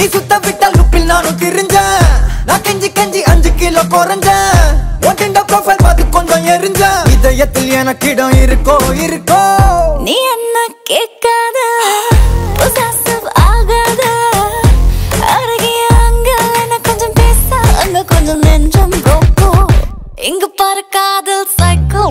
நீ சுத்த விட்ட லுப்பில் நானும் திரிஞ்சேன் நான் கெஞ்சி கெஞ்சி அஞ்சு கிலோ குறைஞ்சேன் ஒட்டிண்ட ப்ரொஃபைல் பார்த்து கொஞ்சம் எரிஞ்சேன் இதயத்தில் எனக்கு இடம் இருக்கோ இருக்கோ நீ என்ன கேட்காத possessive ஆகாத அருகே அங்க என்ன கொஞ்சம் பேச அங்க கொஞ்சம் நெஞ்சம் ரோக்கோ இங்க பாரு காதல் சைக்கோ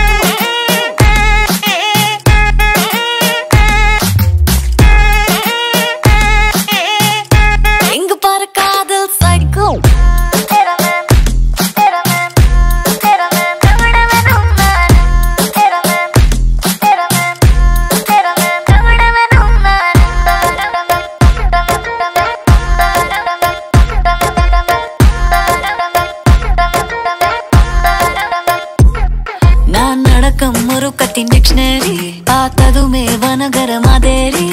இங்க பாரு காதல் சைக்கோ நான் நடக்கும் முருக்கத்தின் டிக்ஷனரி பார்த்ததுமே வனகர மாதேரி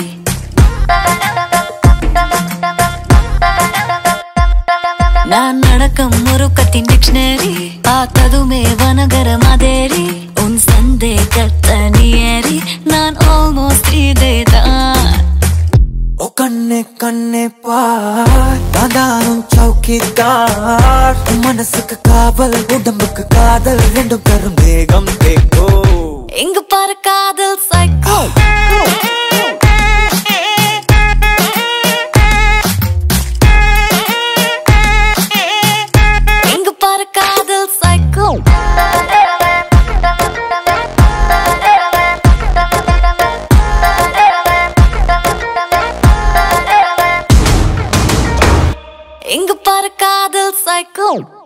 நான் நடக்கும் முருக்கத்தின் டிக்ஷனரி பார்த்ததுமே வனகர மாதேரி உன் சந்தேகத்தை நீ ஏறி நான் ஆல்மோஸ்ட் இதேதான் ஓ கண்ணே கண்ணே பார் நான் தானும் சௌக்கிதார் உன் மனசுக்கு காவல் உடம்புக்கு காதல் ரெண்டும் தரும் வேகம் தேக்கோ இங்க பாரு காதல் சைக்கோ இங்க பாரு காதல் சைக்கோ இங்க பாரு காதல் சைக்கோ